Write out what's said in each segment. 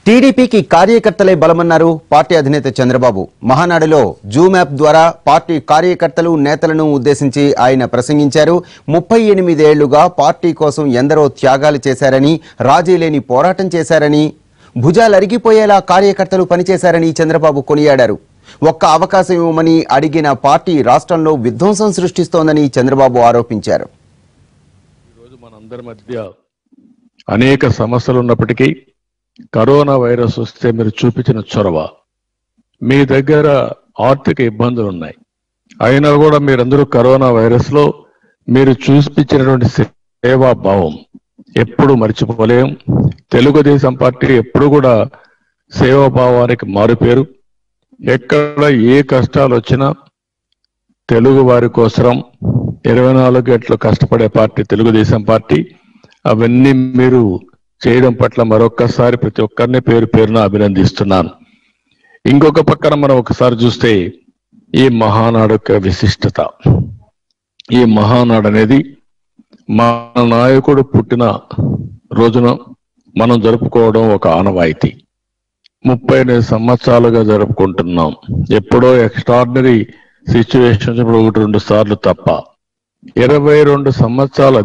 టీడీపీకి కార్యకర్తలే బలమన్నారు పార్టీ అధినేత చంద్రబాబు మహానాడులో జూమ్ యాప్ ద్వారా పార్టీ కార్యకర్తలు నేతలను ఉద్దేశించి ఆయన ప్రసంగించారు ముప్పై ఎనిమిదేళ్లుగా పార్టీ కోసం ఎందరో త్యాగాలు చేశారని రాజీ లేని పోరాటం చేశారని భుజాలరిగిపోయేలా కార్యకర్తలు పనిచేశారని చంద్రబాబు కొనియాడారు ఒక్క అవకాశం ఇవ్వమని అడిగిన పార్టీ రాష్ట్రంలో విధ్వంసం సృష్టిస్తోందని చంద్రబాబు ఆరోపించారు ఈరోజు మనందరి మధ్య అనేక సమస్యలు ఉన్నప్పటికీ కరోనా వైరస్ వస్తే మీరు చూపించిన చొరవ మీ దగ్గర ఆర్థిక ఇబ్బందులు ఉన్నాయి అయినా కూడా మీరందరూ కరోనా వైరస్ లో మీరు చూపించినటువంటి సేవా భావం ఎప్పుడు మర్చిపోలేం తెలుగుదేశం పార్టీ ఎప్పుడు కూడా సేవా భావానికి మారుపేరు ఎక్కడ ఏ కష్టాలు వచ్చినా తెలుగు వారి కోసం ఇరవై నాలుగు గంటలు కష్టపడే పార్టీ తెలుగుదేశం పార్టీ అవన్నీ మీరు చేయడం పట్ల మరొక్కసారి ప్రతి ఒక్కరిని పేరు పేరున అభినందిస్తున్నాను ఇంకొక పక్కన మనం ఒకసారి చూస్తే ఈ మహానాడు యొక్క విశిష్టత ఈ మహానాడు అనేది మన నాయకుడు పుట్టిన రోజున మనం జరుపుకోవడం ఒక ఆనవాయితీ ముప్పై ఎనిమిది సంవత్సరాలుగా జరుపుకుంటున్నాం ఎప్పుడో ఎక్స్ట్రాడినరీ సిచ్యువేషన్స్ ఇప్పుడు ఒకటి రెండు సార్లు తప్ప ఇరవై రెండు సంవత్సరాల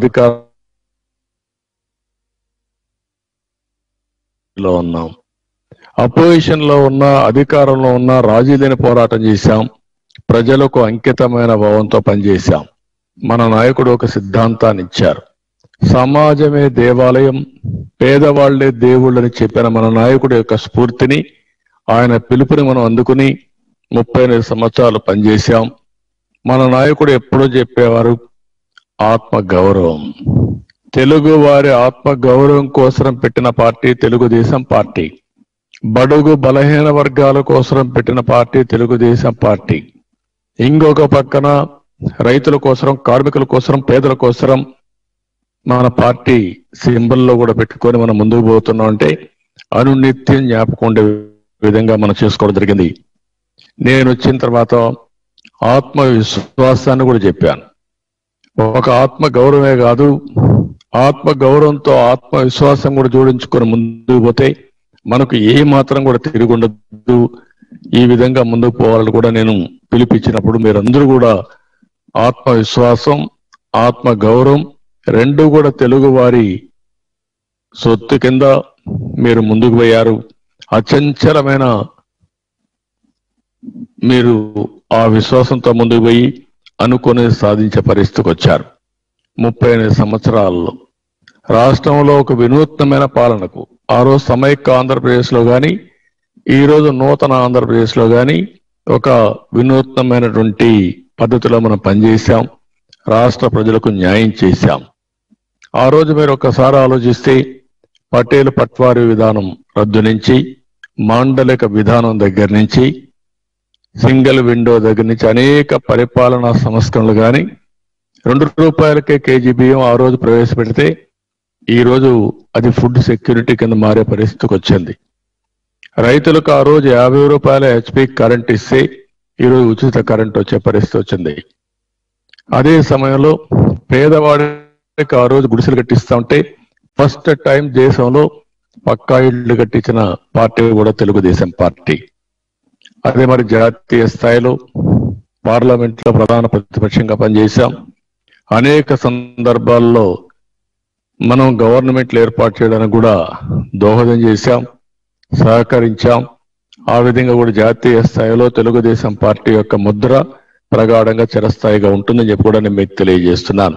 అధికారంలో ఉన్నాం అపోజిషన్ లో ఉన్న అధికారంలో ఉన్న రాజీ లేని పోరాటం చేశాం ప్రజలకు అంకితమైన భావంతో పనిచేశాం మన నాయకుడు ఒక సిద్ధాంతాన్ని ఇచ్చారు సమాజమే దేవాలయం పేదవాళ్లే దేవుళ్ళని చెప్పిన మన నాయకుడి యొక్క స్ఫూర్తిని ఆయన పిలుపుని మనం అందుకుని ముప్పై ఎనిమిది సంవత్సరాలు పనిచేశాం మన నాయకుడు ఎప్పుడూ చెప్పేవారు ఆత్మ గౌరవం తెలుగు వారి ఆత్మ గౌరవం కోసం పెట్టిన పార్టీ తెలుగుదేశం పార్టీ బడుగు బలహీన వర్గాల కోసం పెట్టిన పార్టీ తెలుగుదేశం పార్టీ ఇంకొక పక్కన రైతుల కోసం కార్మికుల కోసం పేదల కోసం మన పార్టీ సింబల్లో కూడా పెట్టుకొని మనం ముందుకు పోతున్నాం అంటే అనునిత్యం జ్ఞాపకం ఉండే విధంగా మనం చేసుకోవడం జరిగింది నేను వచ్చిన తర్వాత ఆత్మవిశ్వాసాన్ని కూడా చెప్పాను ఒక ఆత్మ గౌరవమే కాదు ఆత్మ గౌరవంతో ఆత్మవిశ్వాసం కూడా జోడించుకొని ముందుకు పోతే మనకు ఏ మాత్రం కూడా తిరిగి ఉండదు ఈ విధంగా ముందుకు పోవాలని కూడా నేను పిలిపించినప్పుడు మీరందరూ కూడా ఆత్మవిశ్వాసం ఆత్మ గౌరవం రెండు కూడా తెలుగు వారి సొత్తు కింద మీరు ముందుకు పోయారు అచంచలమైన మీరు ఆ విశ్వాసంతో ముందుకు పోయి అనుకుని సాధించే పరిస్థితికి వచ్చారు ముప్పై ఎనిమిది సంవత్సరాల్లో రాష్ట్రంలో ఒక వినూత్నమైన పాలనకు ఆ రోజు సమైక్య ఆంధ్రప్రదేశ్ లో గాని ఈ రోజు నూతన ఆంధ్రప్రదేశ్ లో గాని ఒక వినూత్నమైనటువంటి పద్ధతిలో మనం పనిచేశాం రాష్ట్ర ప్రజలకు న్యాయం చేశాం ఆ రోజు మీరు ఒకసారి ఆలోచిస్తే పటేల్ పట్వారీ విధానం రద్దు నుంచి మాండలిక విధానం దగ్గర నుంచి సింగిల్ విండో దగ్గర నుంచి అనేక పరిపాలనా సంస్కరణలు కానీ రెండు రూపాయలకే కేజీ బియ్యం ఆ రోజు ప్రవేశపెడితే ఈ రోజు అది ఫుడ్ సెక్యూరిటీ కింద మారే పరిస్థితికి వచ్చింది రైతులకు ఆ రోజు యాభై రూపాయల హెచ్పి కరెంట్ ఇస్తే ఈ రోజు ఉచిత కరెంట్ వచ్చే పరిస్థితి వచ్చింది అదే సమయంలో పేదవాడికి ఆ రోజు గుడిసెలు కట్టిస్తా ఉంటే ఫస్ట్ టైం దేశంలో పక్కా ఇళ్లు కట్టించిన పార్టీ కూడా తెలుగుదేశం పార్టీ అదే మరి జాతీయ స్థాయిలో పార్లమెంట్ లో ప్రధాన ప్రతిపక్షంగా పనిచేశాం అనేక సందర్భాల్లో మనం గవర్నమెంట్లు ఏర్పాటు చేయడానికి కూడా దోహదం చేశాం సహకరించాం ఆ విధంగా కూడా జాతీయ స్థాయిలో తెలుగుదేశం పార్టీ యొక్క ముద్ర ప్రగాఢంగా చిరస్థాయిగా ఉంటుందని చెప్పి కూడా నేను మీకు తెలియజేస్తున్నాను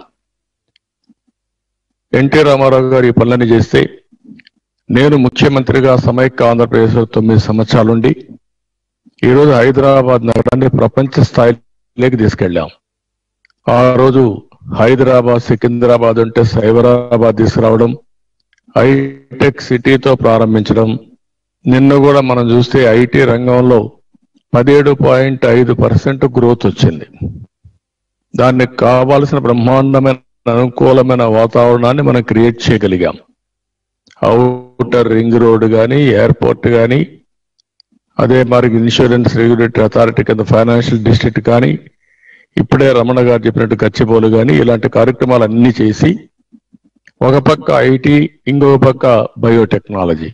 ఎన్టీ రామారావు గారు ఈ పనులన్నీ చేస్తే నేను ముఖ్యమంత్రిగా సమైక్య ఆంధ్రప్రదేశ్లో తొమ్మిది సంవత్సరాలుండి ఈరోజు హైదరాబాద్ నగరాన్ని ప్రపంచ స్థాయిలోకి తీసుకెళ్ళాం ఆ రోజు హైదరాబాద్ సికింద్రాబాద్ ఉంటే సైబరాబాద్ తీసుకురావడం హైటెక్ సిటీతో ప్రారంభించడం నిన్న కూడా మనం చూస్తే ఐటీ రంగంలో పదిహేడు పాయింట్ ఐదు పర్సెంట్ గ్రోత్ వచ్చింది దానికి కావాల్సిన బ్రహ్మాండమైన అనుకూలమైన వాతావరణాన్ని మనం క్రియేట్ చేయగలిగాం అవుటర్ రింగ్ రోడ్ కానీ ఎయిర్పోర్ట్ కానీ అదే మరి ఇన్సూరెన్స్ రెగ్యులేటరీ అథారిటీ కింద ఫైనాన్షియల్ డిస్ట్రిక్ట్ కానీ ఇప్పుడే రమణ గారు చెప్పినట్టు గచ్చిబౌలు కానీ ఇలాంటి కార్యక్రమాలు అన్ని చేసి ఒక పక్క ఐటీ ఇంకో పక్క బయోటెక్నాలజీ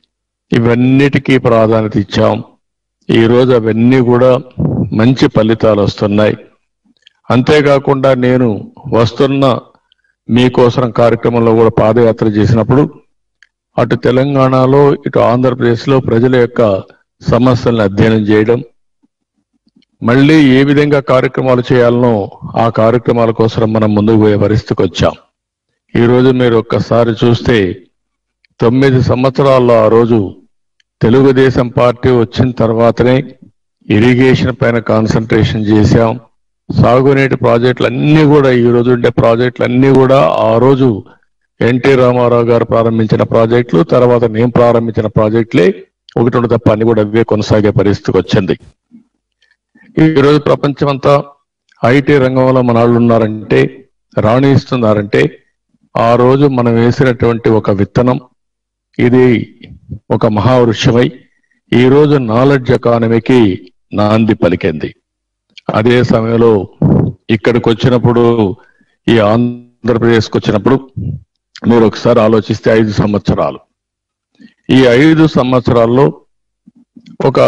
ఇవన్నిటికీ ప్రాధాన్యత ఇచ్చాం ఈ రోజు అవన్నీ కూడా మంచి ఫలితాలు వస్తున్నాయి అంతేకాకుండా నేను వస్తున్న మీకోసం కార్యక్రమంలో కూడా పాదయాత్ర చేసినప్పుడు అటు తెలంగాణలో ఇటు ఆంధ్రప్రదేశ్లో ప్రజల యొక్క సమస్యలను అధ్యయనం చేయడం మళ్ళీ ఏ విధంగా కార్యక్రమాలు చేయాలనో ఆ కార్యక్రమాల కోసం మనం ముందుకు పోయే పరిస్థితికి వచ్చాం ఈ రోజు మీరు ఒక్కసారి చూస్తే తొమ్మిది సంవత్సరాల్లో ఆ రోజు తెలుగుదేశం పార్టీ వచ్చిన తర్వాతనే ఇరిగేషన్ పైన కాన్సన్ట్రేషన్ చేశాం సాగునీటి ప్రాజెక్టులు అన్ని కూడా ఈ రోజు ఉండే ప్రాజెక్టులు అన్ని కూడా ఆ రోజు ఎన్టీ రామారావు గారు ప్రారంభించిన ప్రాజెక్టులు తర్వాత నేను ప్రారంభించిన ప్రాజెక్టులే ఒకటి రెండు తప్ప అన్ని కూడా అవే కొనసాగే పరిస్థితికి వచ్చింది ఈ రోజు ప్రపంచం అంతా ఐటీ రంగంలో మన వాళ్ళు ఉన్నారంటే రాణిస్తున్నారంటే ఆ రోజు మనం వేసినటువంటి ఒక విత్తనం ఇది ఒక మహావృక్షమై ఈ రోజు నాలెడ్జ్ ఎకానమీకి నాంది పలికింది అదే సమయంలో ఇక్కడికి వచ్చినప్పుడు ఈ ఆంధ్రప్రదేశ్కి వచ్చినప్పుడు మీరు ఒకసారి ఆలోచిస్తే ఐదు సంవత్సరాలు ఈ ఐదు సంవత్సరాల్లో ఒక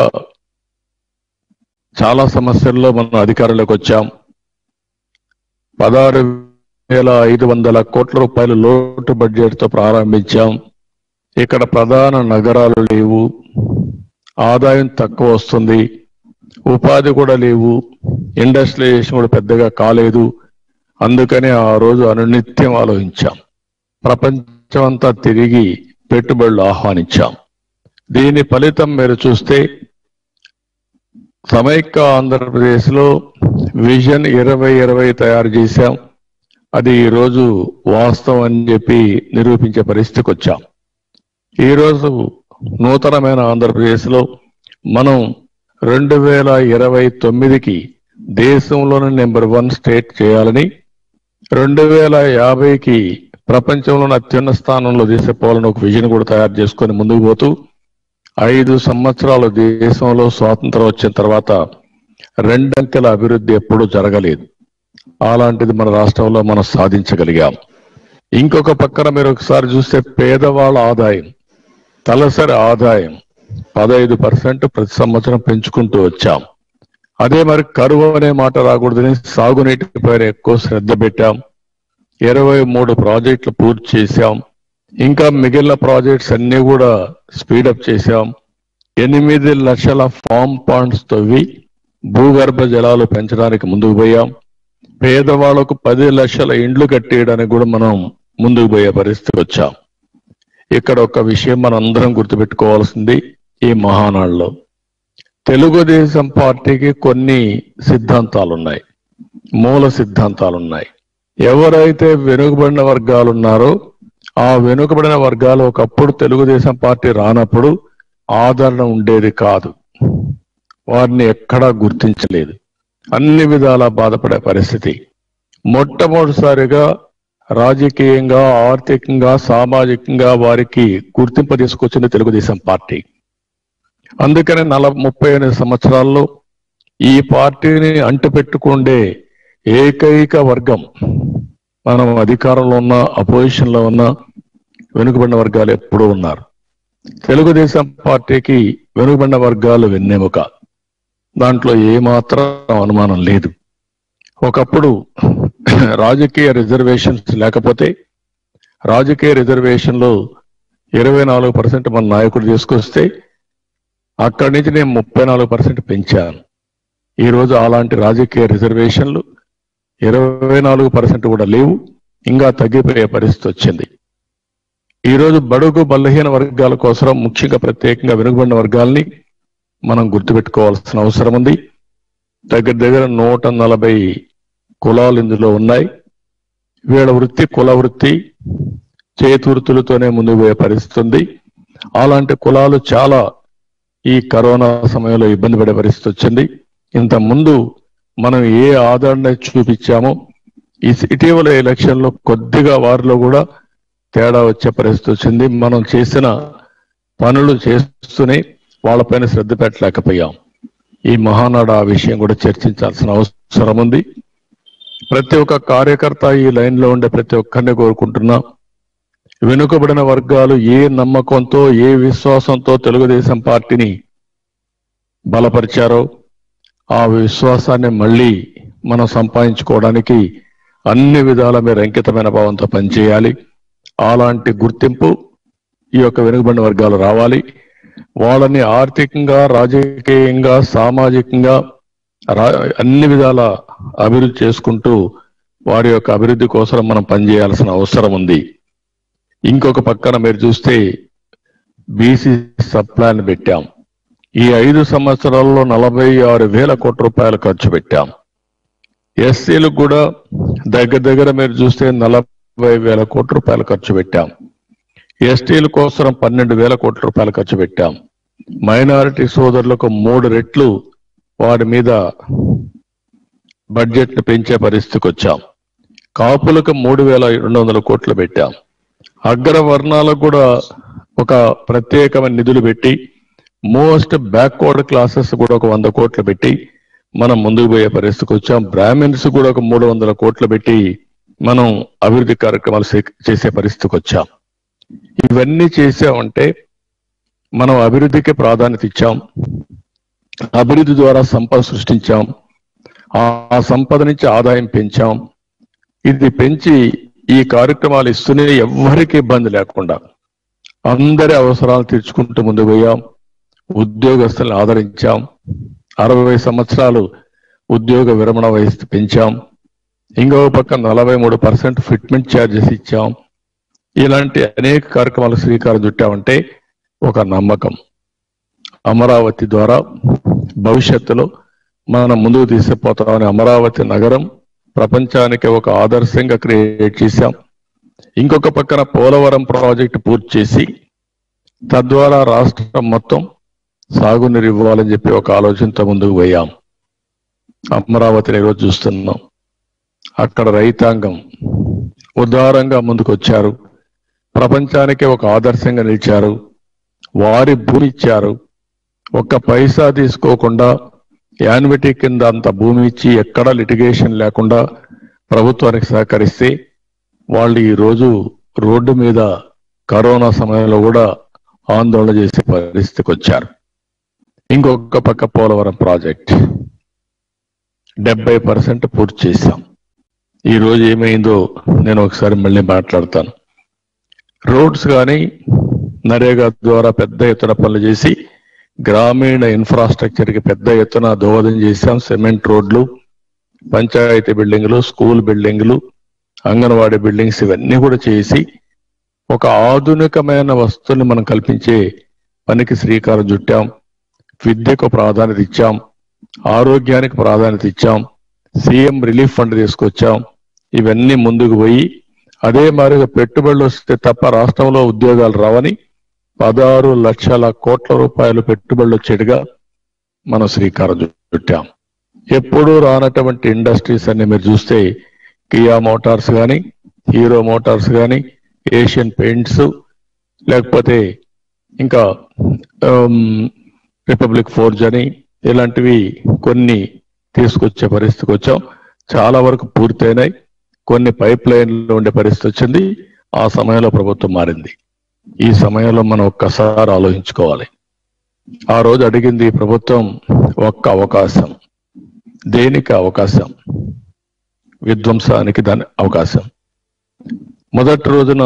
చాలా సమస్యల్లో మనం అధికారంలోకి వచ్చాం పదహారు వేల ఐదు వందల కోట్ల రూపాయల లోటు బడ్జెట్ తో ప్రారంభించాం ఇక్కడ ప్రధాన నగరాలు లేవు ఆదాయం తక్కువ వస్తుంది ఉపాధి కూడా లేవు ఇండస్ట్రియలైజేషన్ కూడా పెద్దగా కాలేదు అందుకని ఆ రోజు అనునిత్యం ఆలోచించాం ప్రపంచం అంతా తిరిగి పెట్టుబడులు ఆహ్వానించాం దీని ఫలితం మీరు చూస్తే సమైక్య ఆంధ్రప్రదేశ్ లో విజన్ ఇరవై ఇరవై తయారు చేశాం అది ఈ రోజు వాస్తవం అని చెప్పి నిరూపించే పరిస్థితికి వచ్చాం ఈ రోజు నూతనమైన ఆంధ్రప్రదేశ్ లో మనం రెండు వేల ఇరవై తొమ్మిదికి దేశంలోని నెంబర్ వన్ స్టేట్ చేయాలని రెండు వేల యాభైకి ప్రపంచంలోని అత్యున్న స్థానంలో తీసుకుపోవాలని ఒక విజన్ కూడా తయారు చేసుకొని ముందుకు పోతూ ఐదు సంవత్సరాలు దేశంలో స్వాతంత్రం వచ్చిన తర్వాత రెండంకెల అభివృద్ధి ఎప్పుడూ జరగలేదు అలాంటిది మన రాష్ట్రంలో మనం సాధించగలిగాం ఇంకొక పక్కన మీరు ఒకసారి చూస్తే పేదవాళ్ళ ఆదాయం తలసరి ఆదాయం పదహైదు పర్సెంట్ ప్రతి సంవత్సరం పెంచుకుంటూ వచ్చాం అదే మరి కరువు అనే మాట రాకూడదని సాగునీటి పైన ఎక్కువ శ్రద్ధ పెట్టాం ఇరవై మూడు ప్రాజెక్టులు పూర్తి చేశాం ఇంకా మిగిలిన ప్రాజెక్ట్స్ అన్ని కూడా స్పీడప్ చేశాం ఎనిమిది లక్షల ఫామ్ పాండ్స్ తవ్వి భూగర్భ జలాలు పెంచడానికి ముందుకు పోయాం పేదవాళ్లకు పది లక్షల ఇండ్లు కట్టేయడానికి కూడా మనం ముందుకు పోయే పరిస్థితికి వచ్చాం ఇక్కడ ఒక విషయం మనం అందరం గుర్తుపెట్టుకోవాల్సింది ఈ మహానాడులో తెలుగుదేశం పార్టీకి కొన్ని సిద్ధాంతాలు ఉన్నాయి మూల సిద్ధాంతాలు ఉన్నాయి ఎవరైతే వెనుకబడిన వర్గాలు ఉన్నారో ఆ వెనుకబడిన వర్గాలు ఒకప్పుడు తెలుగుదేశం పార్టీ రానప్పుడు ఆదరణ ఉండేది కాదు వారిని ఎక్కడా గుర్తించలేదు అన్ని విధాలా బాధపడే పరిస్థితి మొట్టమొదటిసారిగా రాజకీయంగా ఆర్థికంగా సామాజికంగా వారికి గుర్తింపు తీసుకొచ్చింది తెలుగుదేశం పార్టీ అందుకనే నల ముప్పై ఎనిమిది సంవత్సరాల్లో ఈ పార్టీని అంటుపెట్టుకుండే ఏకైక వర్గం మనం అధికారంలో ఉన్న అపోజిషన్ లో ఉన్న వెనుకబడిన వర్గాలు ఎప్పుడూ ఉన్నారు తెలుగుదేశం పార్టీకి వెనుకబడిన వర్గాలు వెన్నెముక దాంట్లో ఏమాత్రం అనుమానం లేదు ఒకప్పుడు రాజకీయ రిజర్వేషన్స్ లేకపోతే రాజకీయ రిజర్వేషన్లో ఇరవై నాలుగు పర్సెంట్ మన నాయకుడు తీసుకొస్తే అక్కడి నుంచి నేను ముప్పై నాలుగు పర్సెంట్ పెంచాను ఈ రోజు అలాంటి రాజకీయ రిజర్వేషన్లు ఇరవై నాలుగు పర్సెంట్ కూడా లేవు ఇంకా తగ్గిపోయే పరిస్థితి వచ్చింది ఈ రోజు బడుగు బలహీన వర్గాల కోసం ముఖ్యంగా ప్రత్యేకంగా వెనుకబడిన వర్గాల్ని మనం గుర్తుపెట్టుకోవాల్సిన అవసరం ఉంది దగ్గర దగ్గర నూట నలభై కులాలు ఇందులో ఉన్నాయి వీళ్ళ వృత్తి కుల వృత్తి చేతి వృత్తులతోనే ముందుకు పోయే పరిస్థితి ఉంది అలాంటి కులాలు చాలా ఈ కరోనా సమయంలో ఇబ్బంది పడే పరిస్థితి వచ్చింది ఇంత ముందు మనం ఏ ఆదరణ చూపించామో ఈ ఇటీవల ఎలక్షన్ లో కొద్దిగా వారిలో కూడా తేడా వచ్చే పరిస్థితి వచ్చింది మనం చేసిన పనులు చేస్తూనే వాళ్ళపైన శ్రద్ధ పెట్టలేకపోయాం ఈ మహానాడు ఆ విషయం కూడా చర్చించాల్సిన అవసరం ఉంది ప్రతి ఒక్క కార్యకర్త ఈ లైన్ లో ఉండే ప్రతి ఒక్కరిని కోరుకుంటున్నా వెనుకబడిన వర్గాలు ఏ నమ్మకంతో ఏ విశ్వాసంతో తెలుగుదేశం పార్టీని బలపరిచారో ఆ విశ్వాసాన్ని మళ్ళీ మనం సంపాదించుకోవడానికి అన్ని విధాల మీరు అంకితమైన భావంతో పనిచేయాలి అలాంటి గుర్తింపు ఈ యొక్క వెనుకబడిన వర్గాలు రావాలి వాళ్ళని ఆర్థికంగా రాజకీయంగా సామాజికంగా రా- అన్ని విధాల అభివృద్ధి చేసుకుంటూ వారి యొక్క అభివృద్ధి కోసం మనం పనిచేయాల్సిన అవసరం ఉంది ఇంకొక పక్కన మీరు చూస్తే బీసీ సబ్ ప్లాన్ పెట్టాం ఈ ఐదు సంవత్సరాల్లో నలభై ఆరు వేల కోట్ల రూపాయలు ఖర్చు పెట్టాం ఎస్సీలకు కూడా దగ్గర దగ్గర మీరు చూస్తే నలభై వేల కోట్ల రూపాయలు ఖర్చు పెట్టాం ఎస్టీల కోసం పన్నెండు వేల కోట్ల రూపాయలు ఖర్చు పెట్టాం మైనారిటీ సోదరులకు మూడు రెట్లు వారి మీద బడ్జెట్ ను పెంచే పరిస్థితికి వచ్చాం కాపులకు మూడు వేల రెండు వందల కోట్లు పెట్టాం అగ్ర వర్ణాలకు కూడా ఒక ప్రత్యేకమైన నిధులు పెట్టి మోస్ట్ బ్యాక్వర్డ్ క్లాసెస్ కూడా ఒక వంద కోట్లు పెట్టి మనం ముందుకు పోయే పరిస్థితికి వచ్చాం బ్రాహ్మిన్స్ కూడా ఒక మూడు వందల కోట్లు పెట్టి మనం అభివృద్ధి కార్యక్రమాలు చే- చేసే పరిస్థితికి వచ్చాం ఇవన్నీ చేసామంటే మనం అభివృద్ధికి ప్రాధాన్యత ఇచ్చాం అభివృద్ధి ద్వారా సంపద సృష్టించాం ఆ ఆ సంపద నుంచి ఆదాయం పెంచాం ఇది పెంచి ఈ కార్యక్రమాలు ఇస్తూనే ఎవ్వరికి ఇబ్బంది లేకుండా అందరి అవసరాలు తీర్చుకుంటూ ముందుకు పోయాం ఉద్యోగస్తులను ఆదరించాం అరవై సంవత్సరాలు ఉద్యోగ విరమణ వయసు పెంచాం ఇంకో పక్క నలభై మూడు పర్సెంట్ ఫిట్మెంట్ ఛార్జెస్ ఇచ్చాం ఇలాంటి అనేక కార్యక్రమాలు శ్రీకారం చుట్టామంటే ఒక నమ్మకం అమరావతి ద్వారా భవిష్యత్తులో మనం ముందుకు తీసుకుపోతామని అమరావతి నగరం ప్రపంచానికి ఒక ఆదర్శంగా క్రియేట్ చేశాం ఇంకొక పక్కన పోలవరం ప్రాజెక్టు పూర్తి చేసి తద్వారా రాష్ట్రం మొత్తం సాగునీరు ఇవ్వాలని చెప్పి ఒక ఆలోచనతో ముందుకు పోయాం అమరావతిని ఈరోజు చూస్తున్నాం అక్కడ రైతాంగం ఉదారంగా ముందుకు వచ్చారు ప్రపంచానికి ఒక ఆదర్శంగా నిలిచారు వారి భూమి ఇచ్చారు ఒక్క పైసా తీసుకోకుండా యాన్విటీ కింద అంత భూమి ఇచ్చి ఎక్కడా లిటిగేషన్ లేకుండా ప్రభుత్వానికి సహకరిస్తే వాళ్ళు ఈ రోజు రోడ్డు మీద కరోనా సమయంలో కూడా ఆందోళన చేసే పరిస్థితికి వచ్చారు ఇంకొక పక్క పోలవరం ప్రాజెక్ట్ డెబ్బై పర్సెంట్ పూర్తి చేశాం ఈ రోజు ఏమైందో నేను ఒకసారి మళ్ళీ మాట్లాడతాను రోడ్స్ కానీ నరేగా ద్వారా పెద్ద ఎత్తున పనులు చేసి గ్రామీణ ఇన్ఫ్రాస్ట్రక్చర్ కి పెద్ద ఎత్తున దోహదం చేశాం సిమెంట్ రోడ్లు పంచాయతీ బిల్డింగ్లు స్కూల్ బిల్డింగ్లు అంగన్వాడీ బిల్డింగ్స్ ఇవన్నీ కూడా చేసి ఒక ఆధునికమైన వస్తువుని మనం కల్పించే పనికి శ్రీకారం చుట్టాం విద్యకు ప్రాధాన్యత ఇచ్చాం ఆరోగ్యానికి ప్రాధాన్యత ఇచ్చాం సీఎం రిలీఫ్ ఫండ్ తీసుకొచ్చాం ఇవన్నీ ముందుకు పోయి అదే మాదిరిగా పెట్టుబడులు వస్తే తప్ప రాష్ట్రంలో ఉద్యోగాలు రావని పదహారు లక్షల కోట్ల రూపాయలు పెట్టుబడులు వచ్చేట్టుగా మనం శ్రీకారం చుట్టాం ఎప్పుడూ రానటువంటి ఇండస్ట్రీస్ అన్ని మీరు చూస్తే కియా మోటార్స్ కానీ హీరో మోటార్స్ కానీ ఏషియన్ పెయింట్స్ లేకపోతే ఇంకా ఆమ్, రిపబ్లిక్ ఫోర్జ్ అని ఇలాంటివి కొన్ని తీసుకొచ్చే పరిస్థితికి వచ్చాం చాలా వరకు పూర్తయినాయి కొన్ని పైప్ లైన్లో ఉండే పరిస్థితి వచ్చింది ఆ సమయంలో ప్రభుత్వం మారింది ఈ సమయంలో మనం ఒక్కసారి ఆలోచించుకోవాలి ఆ రోజు అడిగింది ఈ ప్రభుత్వం ఒక్క అవకాశం దేనికి అవకాశం విధ్వంసానికి దాని అవకాశం మొదటి రోజున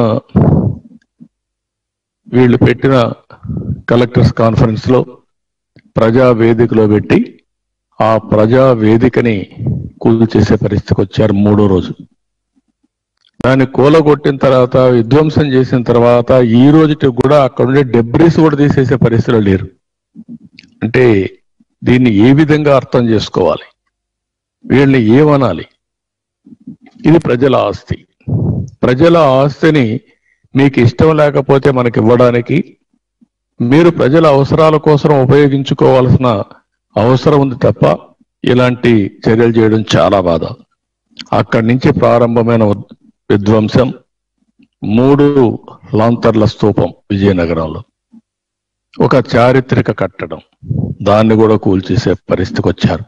వీళ్ళు పెట్టిన కలెక్టర్స్ కాన్ఫరెన్స్ లో ప్రజా వేదికలో పెట్టి ఆ ప్రజా వేదికని కూల్ చేసే పరిస్థితికి వచ్చారు మూడో రోజు దాన్ని కూలగొట్టిన తర్వాత విధ్వంసం చేసిన తర్వాత ఈ రోజుకి కూడా అక్కడ ఉండే డెబ్రిస్ కూడా తీసేసే పరిస్థితిలో లేరు అంటే దీన్ని ఏ విధంగా అర్థం చేసుకోవాలి వీళ్ళని ఏమనాలి ఇది ప్రజల ఆస్తి ప్రజల ఆస్తిని మీకు ఇష్టం లేకపోతే మనకి ఇవ్వడానికి మీరు ప్రజల అవసరాల కోసం ఉపయోగించుకోవాల్సిన అవసరం ఉంది తప్ప ఇలాంటి చర్యలు చేయడం చాలా బాధ అక్కడి నుంచి ప్రారంభమైన ఉద్- విధ్వంసం మూడు లాంతర్ల స్తూపం విజయనగరంలో ఒక చారిత్రక కట్టడం దాన్ని కూడా కూల్చేసే పరిస్థితికి వచ్చారు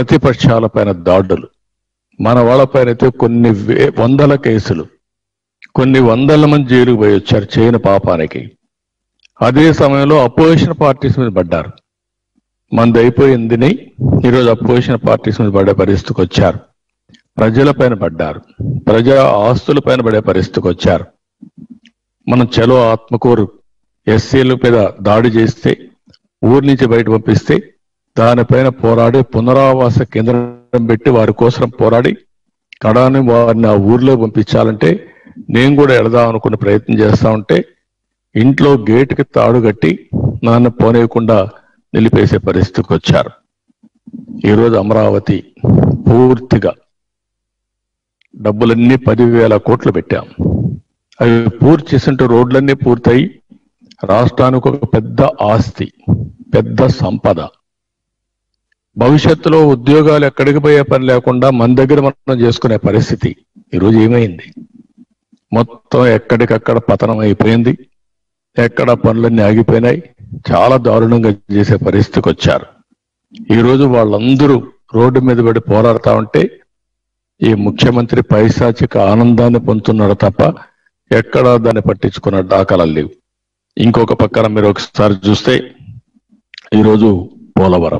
ప్రతిపక్షాల పైన దాడులు మన వాళ్ళపైన అయితే కొన్ని వే- వందల కేసులు కొన్ని వందల మంది జైలుకు పోయి వచ్చారు చేయని పాపానికి అదే సమయంలో అపోజిషన్ పార్టీస్ మీద పడ్డారు మంది అయిపోయిందని ఈరోజు అపోజిషన్ పార్టీస్ మీద పడే పరిస్థితికి వచ్చారు ప్రజల పైన పడ్డారు ప్రజా ఆస్తుల పైన పడే పరిస్థితికి వచ్చారు మనం చలో ఆత్మకూరు ఎస్సీల మీద దాడి చేస్తే ఊరి నుంచి బయట పంపిస్తే దానిపైన పోరాడి పునరావాస కేంద్రం పెట్టి వారి కోసం పోరాడి కడాని వారిని ఆ ఊర్లో పంపించాలంటే నేను కూడా వెళదాం అనుకునే ప్రయత్నం చేస్తా ఉంటే ఇంట్లో గేటుకి తాడు కట్టి నాన్న పోనీయకుండా నిలిపేసే పరిస్థితికి వచ్చారు ఈరోజు అమరావతి పూర్తిగా డబ్బులన్నీ పదివేల కోట్లు పెట్టాం అవి పూర్తి చేసింటే రోడ్లన్నీ పూర్తయి రాష్ట్రానికి ఒక పెద్ద ఆస్తి పెద్ద సంపద భవిష్యత్తులో ఉద్యోగాలు ఎక్కడికి పోయే పని లేకుండా మన దగ్గర మనం చేసుకునే పరిస్థితి ఈరోజు ఏమైంది మొత్తం ఎక్కడికక్కడ పతనం అయిపోయింది ఎక్కడ పనులన్నీ ఆగిపోయినాయి చాలా దారుణంగా చేసే పరిస్థితికి వచ్చారు ఈరోజు వాళ్ళందరూ రోడ్డు మీద పడి పోరాడుతా ఉంటే ఈ ముఖ్యమంత్రి పైశాచిక ఆనందాన్ని పొందుతున్నాడు తప్ప ఎక్కడా దాన్ని పట్టించుకున్న దాఖలాలు లేవు ఇంకొక పక్కన మీరు ఒకసారి చూస్తే ఈరోజు పోలవరం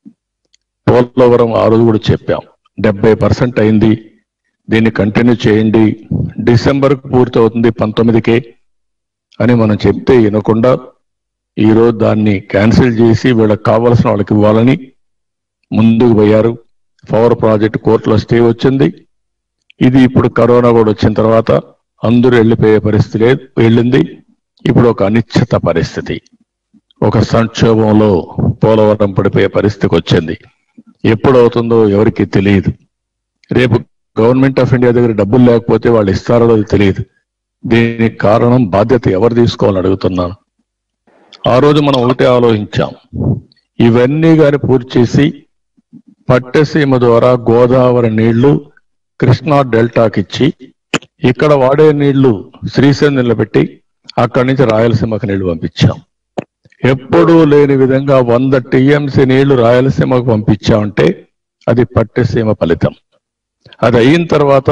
పోలవరం ఆ రోజు కూడా చెప్పాం డెబ్బై పర్సెంట్ అయింది దీన్ని కంటిన్యూ చేయండి డిసెంబర్ పూర్తి అవుతుంది పంతొమ్మిదికే అని మనం చెప్తే వినకుండా ఈరోజు దాన్ని క్యాన్సిల్ చేసి వీళ్ళకి కావాల్సిన వాళ్ళకి ఇవ్వాలని ముందుకు పోయారు పవర్ ప్రాజెక్ట్ కోర్టులో స్టే వచ్చింది ఇది ఇప్పుడు కరోనా కూడా వచ్చిన తర్వాత అందరూ వెళ్ళిపోయే పరిస్థితి లేదు వెళ్ళింది ఇప్పుడు ఒక అనిశ్చిత పరిస్థితి ఒక సంక్షోభంలో పోలవరం పడిపోయే పరిస్థితికి వచ్చింది ఎప్పుడు అవుతుందో ఎవరికి తెలియదు రేపు గవర్నమెంట్ ఆఫ్ ఇండియా దగ్గర డబ్బులు లేకపోతే వాళ్ళు ఇస్తారో లేదో తెలియదు దీనికి కారణం బాధ్యత ఎవరు తీసుకోవాలని అడుగుతున్నాను ఆ రోజు మనం ఒకటే ఆలోచించాం ఇవన్నీ గాని పూర్తి చేసి పట్టసీమ ద్వారా గోదావరి నీళ్లు కృష్ణా డెల్టాకి ఇచ్చి ఇక్కడ వాడే నీళ్లు శ్రీశైలం నిలబెట్టి అక్కడి నుంచి రాయలసీమకు నీళ్లు పంపించాం ఎప్పుడూ లేని విధంగా వంద టీఎంసీ నీళ్లు రాయలసీమకు పంపించామంటే అది పట్టసీమ ఫలితం అది అయిన తర్వాత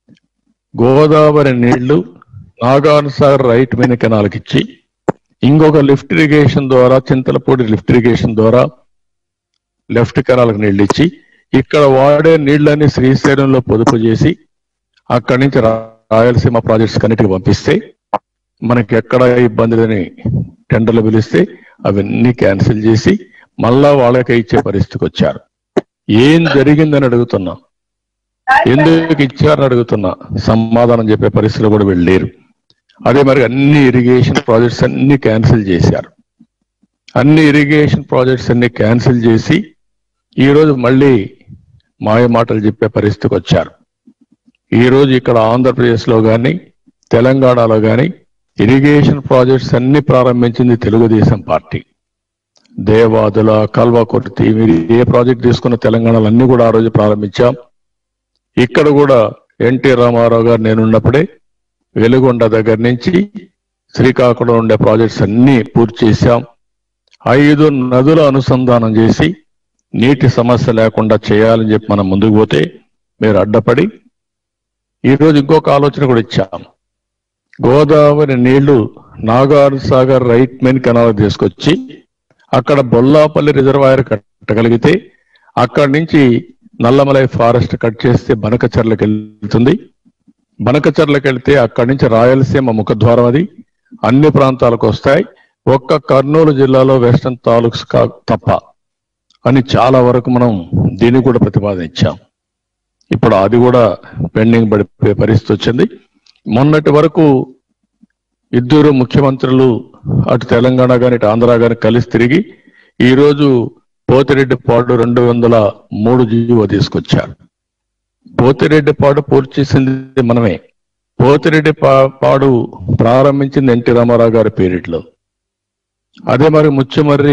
గోదావరి నీళ్లు నాగార్జునసాగర్ రైట్ మెయిన్ కెనాల్కి ఇచ్చి ఇంకొక లిఫ్ట్ ఇరిగేషన్ ద్వారా చింతలపూడి లిఫ్ట్ ఇరిగేషన్ ద్వారా లెఫ్ట్ కెనాల్కి నీళ్లు ఇచ్చి ఇక్కడ వాడే నీళ్లన్నీ శ్రీశైలంలో పొదుపు చేసి అక్కడి నుంచి రా- రాయలసీమ ప్రాజెక్ట్స్ కన్నిటికి పంపిస్తే మనకి ఎక్కడ ఇబ్బంది లేని టెండర్లు పిలిస్తే అవన్నీ క్యాన్సిల్ చేసి మళ్ళా వాళ్ళకే ఇచ్చే పరిస్థితికి వచ్చారు ఏం జరిగిందని అడుగుతున్నా ఎందుకు ఇచ్చారని అడుగుతున్నా సమాధానం చెప్పే పరిస్థితిలో కూడా వెళ్ళలేరు అదే మరి అన్ని ఇరిగేషన్ ప్రాజెక్ట్స్ అన్ని క్యాన్సిల్ చేశారు అన్ని ఇరిగేషన్ ప్రాజెక్ట్స్ అన్ని క్యాన్సిల్ చేసి ఈ రోజు మళ్ళీ మాయ మాటలు చెప్పే పరిస్థితికి వచ్చారు ఈ రోజు ఇక్కడ ఆంధ్రప్రదేశ్ లో గాని తెలంగాణలో గాని ఇరిగేషన్ ప్రాజెక్ట్స్ అన్ని ప్రారంభించింది తెలుగుదేశం పార్టీ దేవాదుల కల్వకుర్తి మీరు ఏ ప్రాజెక్ట్ తీసుకున్న తెలంగాణలో అన్ని కూడా ఆ రోజు ప్రారంభించాం ఇక్కడ కూడా ఎన్టీ రామారావు గారు నేనున్నప్పుడే వెలుగొండ దగ్గర నుంచి శ్రీకాకుళం ఉండే ప్రాజెక్ట్స్ అన్ని పూర్తి చేశాం ఐదు నదుల అనుసంధానం చేసి నీటి సమస్య లేకుండా చేయాలని చెప్పి మనం ముందుకు పోతే మీరు అడ్డపడి ఈ రోజు ఇంకొక ఆలోచన కూడా ఇచ్చాం గోదావరి నీళ్లు Nagarjuna Sagar right main canal తీసుకొచ్చి అక్కడ బొల్లాపల్లి రిజర్వాయర్ కట్టగలిగితే అక్కడి నుంచి నల్లమలై ఫారెస్ట్ కట్ చేస్తే బనకచర్లకు వెళ్తుంది బనకచర్లకు వెళ్తే అక్కడి నుంచి రాయలసీమ ముఖద్వారం అది అన్ని ప్రాంతాలకు వస్తాయి ఒక్క కర్నూలు జిల్లాలో వెస్టర్న్ తాలూక్స్ కా- తప్ప అని చాలా వరకు మనం దీన్ని కూడా ప్రతిపాదించాం ఇప్పుడు అది కూడా పెండింగ్ పడిపోయే పరిస్థితి వచ్చింది మొన్నటి వరకు ఇద్దరు ముఖ్యమంత్రులు అటు తెలంగాణ కానీ ఇటు ఆంధ్ర కానీ కలిసి తిరిగి ఈ రోజు పోతిరెడ్డి పాడు రెండు వందల మూడు జీవో తీసుకొచ్చారు పోతిరెడ్డి పాడు పూర్తి చేసింది మనమే పోతిరెడ్డి పా- పాడు ప్రారంభించింది ఎన్టీ రామారావు గారి పీరియడ్ లో అదే మరి ముచ్చమర్రి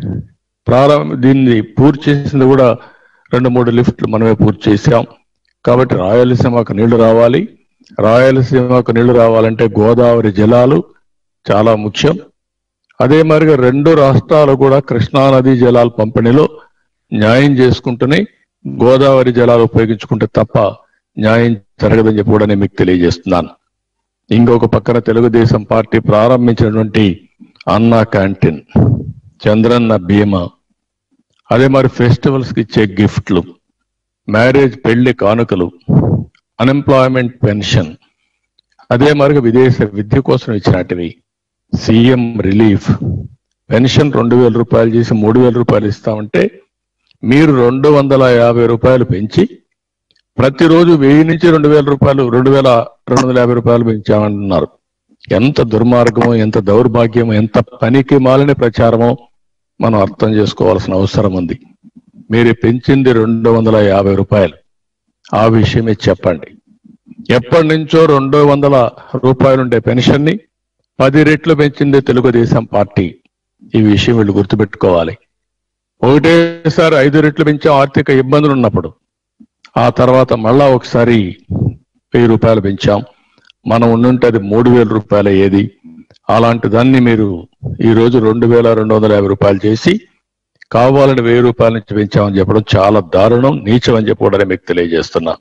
ప్రారంభ దీన్ని పూర్తి చేసింది కూడా రెండు మూడు లిఫ్ట్లు మనమే పూర్తి చేశాం కాబట్టి రాయలసీమకు నీళ్లు రావాలి రాయలసీమకు నీళ్లు రావాలంటే గోదావరి జలాలు చాలా ముఖ్యం అదే మరిగా రెండు రాష్ట్రాలు కూడా కృష్ణానది జలాల పంపిణీలో న్యాయం చేసుకుంటూనే గోదావరి జలాలు ఉపయోగించుకుంటే తప్ప న్యాయం జరగదని చెప్పి కూడా నేను మీకు తెలియజేస్తున్నాను ఇంకొక పక్కన తెలుగుదేశం పార్టీ ప్రారంభించినటువంటి అన్నా క్యాంటీన్ చంద్రన్న బీమా అదే మరి ఫెస్టివల్స్ కి ఇచ్చే గిఫ్ట్లు మ్యారేజ్ పెళ్లి కానుకలు అన్ఎంప్లాయ్మెంట్ పెన్షన్ అదే మరి విదేశ విద్య కోసం ఇచ్చినటివి సీఎం రిలీఫ్ పెన్షన్ రెండు వేల రూపాయలు చేసి మూడు వేల రూపాయలు ఇస్తామంటే మీరు రెండు వందల యాభై రూపాయలు పెంచి ప్రతిరోజు వెయ్యి నుంచి రెండు వేల రూపాయలు రెండు వేల రెండు వందల యాభై రూపాయలు పెంచామంటున్నారు ఎంత దుర్మార్గమో ఎంత దౌర్భాగ్యమో ఎంత పనికి మాలిన ప్రచారమో మనం అర్థం చేసుకోవాల్సిన అవసరం ఉంది మీరు పెంచింది రెండు వందల యాభై రూపాయలు ఆ విషయమే చెప్పండి ఎప్పటి నుంచో రెండు వందల రూపాయలుండే పెన్షన్ ని పది రెట్లు పెంచింది తెలుగుదేశం పార్టీ ఈ విషయం వీళ్ళు గుర్తుపెట్టుకోవాలి ఒకటేసారి ఐదు రెట్లు పెంచాం ఆర్థిక ఇబ్బందులు ఉన్నప్పుడు ఆ తర్వాత మళ్ళా ఒకసారి వెయ్యి రూపాయలు పెంచాం మనం ఉండుంటే అది మూడు వేల రూపాయలు అయ్యేది అలాంటి దాన్ని మీరు ఈ రోజు రెండు వేల రెండు వందల యాభై రూపాయలు చేసి కావాలని వెయ్యి రూపాయల నుంచి పెంచామని చెప్పడం చాలా దారుణం నీచం అని చెప్పి కూడా మీకు తెలియజేస్తున్నా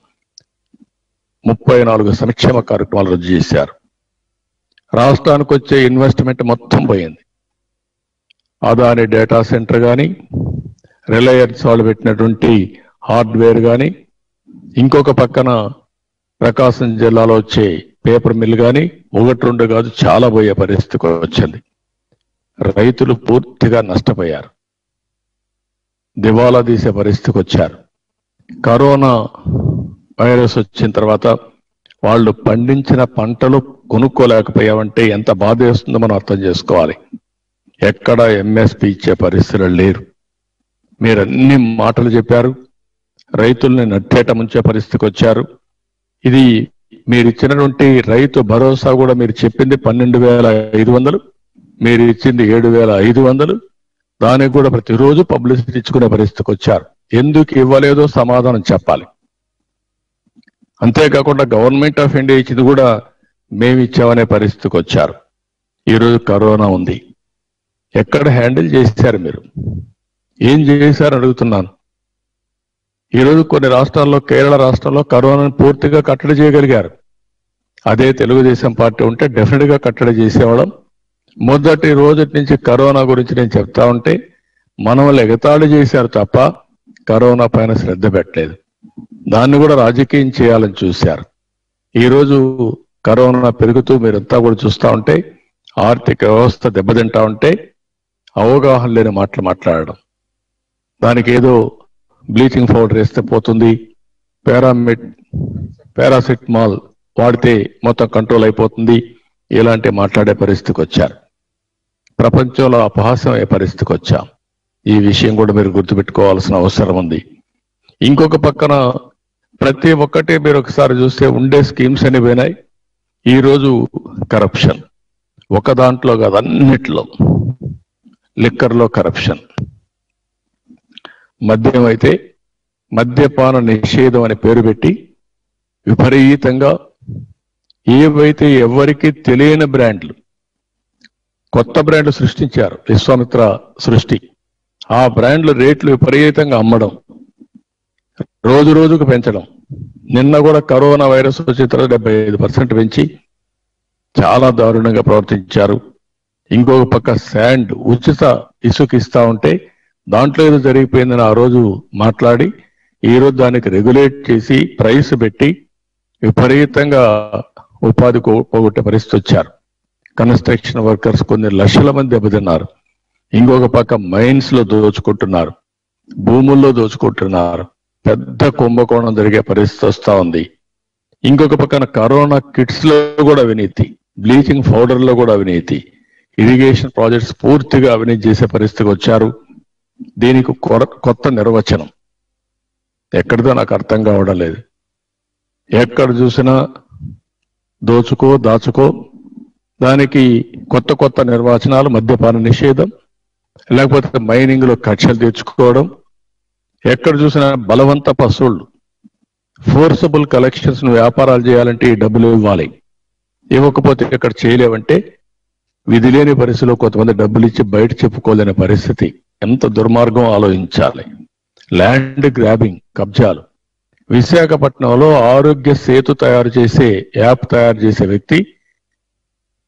ముప్పై నాలుగు సంక్షేమ కార్యక్రమాలు రద్దు చేశారు రాష్ట్రానికి వచ్చే ఇన్వెస్ట్మెంట్ మొత్తం పోయింది అదాని డేటా సెంటర్ కానీ రిలయన్స్ వాళ్ళు పెట్టినటువంటి హార్డ్వేర్ కానీ ఇంకొక పక్కన ప్రకాశం జిల్లాలో వచ్చే పేపర్ మిల్ కానీ ఒకటి రెండు కాదు చాలా పోయే పరిస్థితికి వచ్చింది రైతులు పూర్తిగా నష్టపోయారు దివాలా తీసే పరిస్థితికి వచ్చారు కరోనా వైరస్ వచ్చిన తర్వాత వాళ్ళు పండించిన పంటలు కొనుక్కోలేకపోయామంటే ఎంత బాధ వేస్తుందో మనం అర్థం చేసుకోవాలి ఎక్కడ ఎంఎస్పి ఇచ్చే పరిస్థితులు లేరు మీరు అన్ని మాటలు చెప్పారు రైతుల్ని నట్టేట ముంచే పరిస్థితికి వచ్చారు ఇది మీరు ఇచ్చినటువంటి రైతు భరోసా కూడా మీరు చెప్పింది పన్నెండు వేల ఐదు వందలు మీరు ఇచ్చింది ఏడు వేల ఐదు వందలు దానికి కూడా ప్రతిరోజు పబ్లిసిటీ ఇచ్చుకునే పరిస్థితికి వచ్చారు ఎందుకు ఇవ్వలేదో సమాధానం చెప్పాలి అంతేకాకుండా గవర్నమెంట్ ఆఫ్ ఇండియా ఇచ్చింది కూడా మేము ఇచ్చామనే పరిస్థితికి వచ్చారు ఈరోజు కరోనా ఉంది ఎక్కడ హ్యాండిల్ చేశారు మీరు ఏం చేశారు అడుగుతున్నాను ఈరోజు కొన్ని రాష్ట్రాల్లో కేరళ రాష్ట్రంలో కరోనాను పూర్తిగా కట్టడి చేయగలిగారు అదే తెలుగుదేశం పార్టీ ఉంటే డెఫినెట్ గా కట్టడి చేసేవాళ్ళం మొదటి రోజు నుంచి కరోనా గురించి నేను చెప్తా ఉంటే మనల్ని ఎగతాళి చేశారు తప్ప కరోనా పైన శ్రద్ధ పెట్టలేదు దాన్ని కూడా రాజకీయం చేయాలని చూశారు ఈ రోజు కరోనా పెరుగుతూ మీరంతా కూడా చూస్తా ఉంటే ఆర్థిక వ్యవస్థ దెబ్బతింటా ఉంటే అవగాహన లేని మాటలు మాట్లాడడం దానికి ఏదో బ్లీచింగ్ పౌడర్ వేస్తే పోతుంది పారామిట్ పారాసిటమాల్ వాడితే మొత్తం కంట్రోల్ అయిపోతుంది ఇలాంటి మాట్లాడే పరిస్థితికి వచ్చారు ప్రపంచంలో అపహాస్యం అయ్యే పరిస్థితికి వచ్చాం ఈ విషయం కూడా మీరు గుర్తుపెట్టుకోవాల్సిన అవసరం ఉంది ఇంకొక పక్కన ప్రతి ఒక్కటి మీరు ఒకసారి చూస్తే ఉండే స్కీమ్స్ అని పోయినాయి ఈ రోజు కరప్షన్ ఒక దాంట్లో కాదు అన్నిట్లో లిక్కర్లో కరప్షన్ మద్యం అయితే మద్యపాన నిషేధం అని పేరు పెట్టి విపరీతంగా ఏవైతే ఎవరికి తెలియని బ్రాండ్లు కొత్త బ్రాండ్లు సృష్టించారు విశ్వామిత్ర సృష్టి ఆ బ్రాండ్లు రేట్లు విపరీతంగా అమ్మడం రోజు రోజుకు పెంచడం నిన్న కూడా కరోనా వైరస్ వచ్చిన తర్వాత డెబ్బై ఐదు పర్సెంట్ పెంచి చాలా దారుణంగా ప్రవర్తించారు ఇంకొక పక్క శాండ్ ఉచిత ఇసుక ఇస్తా ఉంటే దాంట్లో ఏదో జరిగిపోయిందని ఆ రోజు మాట్లాడి ఈ రోజు దానికి రెగ్యులేట్ చేసి ప్రైస్ పెట్టి విపరీతంగా ఉపాధి కో- పోగొట్టే పరిస్థితి వచ్చారు కన్స్ట్రక్షన్ వర్కర్స్ కొన్ని లక్షల మంది దెబ్బతిన్నారు ఇంకొక పక్క మైన్స్ లో దోచుకుంటున్నారు భూముల్లో దోచుకుంటున్నారు పెద్ద కుంభకోణం జరిగే పరిస్థితి వస్తా ఉంది ఇంకొక పక్కన కరోనా కిట్స్ లో కూడా అవినీతి బ్లీచింగ్ పౌడర్ లో కూడా అవినీతి ఇరిగేషన్ ప్రాజెక్ట్స్ పూర్తిగా అవినీతి చేసే పరిస్థితికి వచ్చారు దీనికి కొర- కొత్త నిర్వచనం ఎక్కడిదో నాకు అర్థం కావడం లేదు ఎక్కడ చూసినా దోచుకో దాచుకో దానికి కొత్త కొత్త నిర్వచనాలు మద్యపాన నిషేధం లేకపోతే మైనింగ్ లో కక్షలు తెచ్చుకోవడం ఎక్కడ చూసినా బలవంత పశువులు ఫోర్సబుల్ కలెక్షన్స్ ను వ్యాపారాలు చేయాలంటే ఈ డబ్బులు ఇవ్వాలి ఇవ్వకపోతే ఇక్కడ చేయలేవంటే విధి లేని పరిస్థితిలో కొంతమంది డబ్బులు ఇచ్చి బయట చెప్పుకోలేని పరిస్థితి ఎంత దుర్మార్గం ఆలోచించాలి ల్యాండ్ గ్రాబింగ్ కబ్జాలు విశాఖపట్నంలో ఆరోగ్య సేతు తయారు చేసే యాప్ తయారు చేసే వ్యక్తి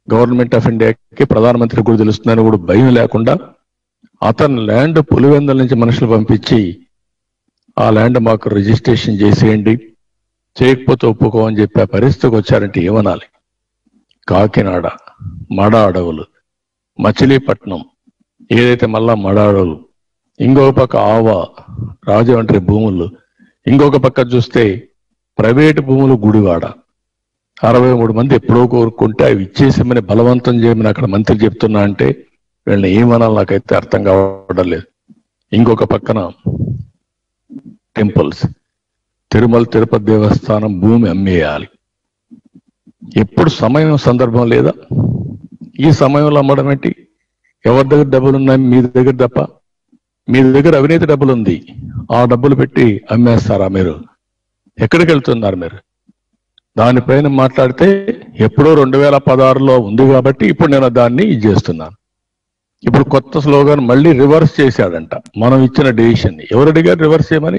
గవర్నమెంట్ ఆఫ్ ఇండియాకి ప్రధానమంత్రి కూడా తెలుస్తుందని కూడా భయం లేకుండా అతను ల్యాండ్ పులివెందల నుంచి మనుషులు పంపించి ఆ ల్యాండ్ మాకు రిజిస్ట్రేషన్ చేసేయండి చేయకపోతే ఒప్పుకో అని చెప్పి ఆ పరిస్థితికి వచ్చారంటే ఏమనాలి కాకినాడ మడ అడవులు మచిలీపట్నం ఏదైతే మళ్ళా మడ అడవులు ఇంకొక పక్క ఆవ రాజమండ్రి భూములు ఇంకొక పక్క చూస్తే ప్రైవేటు భూములు గుడివాడ అరవై మూడు మంది ఎప్పుడో కోరుకుంటే అవి ఇచ్చేసామని బలవంతం చేయమని అక్కడ మంత్రి చెప్తున్నా అంటే వీళ్ళని ఏమనాలి నాకైతే అర్థం కావడం లేదు ఇంకొక పక్కన టెంపుల్స్ తిరుమల తిరుపతి దేవస్థానం భూమి అమ్మేయాలి ఎప్పుడు సమయం సందర్భం లేదా ఈ సమయంలో అమ్మడం ఏంటి ఎవరి దగ్గర డబ్బులు ఉన్నాయి మీ దగ్గర తప్ప మీ దగ్గర అవినీతి డబ్బులు ఉంది ఆ డబ్బులు పెట్టి అమ్మేస్తారా మీరు ఎక్కడికి వెళ్తున్నారు మీరు దానిపైన మాట్లాడితే ఎప్పుడో రెండు వేల పదహారులో ఉంది కాబట్టి ఇప్పుడు నేను దాన్ని ఇది చేస్తున్నాను ఇప్పుడు కొత్త స్లోగన్ మళ్ళీ రివర్స్ చేశాడంట మనం ఇచ్చిన డెసిషన్ ఎవరు అడిగారు రివర్స్ చేయమని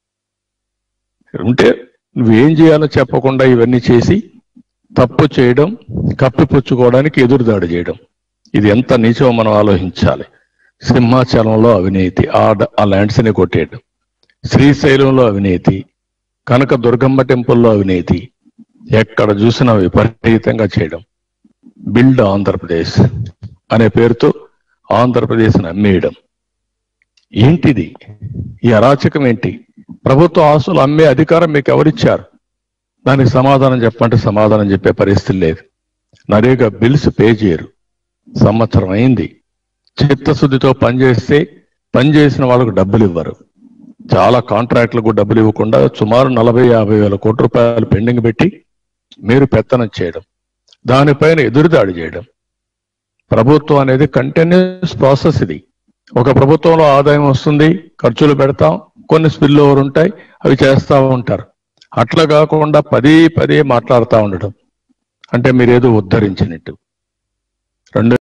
ఉంటే నువ్వేం చేయాలో చెప్పకుండా ఇవన్నీ చేసి తప్పు చేయడం కప్పిపుచ్చుకోవడానికి ఎదురుదాడి చేయడం ఇది ఎంత నీచో మనం ఆలోచించాలి సింహాచలంలో అవినీతి ఆ డ- ఆ ల్యాండ్స్ ని కొట్టేయడం శ్రీశైలంలో అవినీతి కనక దుర్గమ్మ టెంపుల్లో అవినీతి ఎక్కడ చూసినా విపరీతంగా చేయడం బిల్డ్ ఆంధ్రప్రదేశ్ అనే పేరుతో ఆంధ్రప్రదేశ్ని అమ్మేయడం ఏంటిది ఈ అరాచకం ఏంటి ప్రభుత్వ ఆస్తులు అమ్మే అధికారం మీకు ఎవరిచ్చారు దానికి సమాధానం చెప్పంటే సమాధానం చెప్పే పరిస్థితి లేదు నరేగా బిల్స్ పే చేయరు సంవత్సరం అయింది చిత్తశుద్ధితో పనిచేస్తే పనిచేసిన వాళ్ళకు డబ్బులు ఇవ్వరు చాలా కాంట్రాక్టులకు డబ్బులు ఇవ్వకుండా సుమారు నలభై యాభై వేల కోట్ల రూపాయలు పెండింగ్ పెట్టి మీరు పెత్తనం చేయడం దానిపైన ఎదురుదాడి చేయడం ప్రభుత్వం అనేది కంటిన్యూస్ ప్రాసెస్ ఇది ఒక ప్రభుత్వంలో ఆదాయం వస్తుంది ఖర్చులు పెడతాం కొన్ని స్పిల్ ఓవర్ ఉంటాయి అవి చేస్తా ఉంటారు అట్లా కాకుండా పదే పదే మాట్లాడుతూ ఉండడం అంటే మీరేదో ఉద్ధరించినట్టు రెండు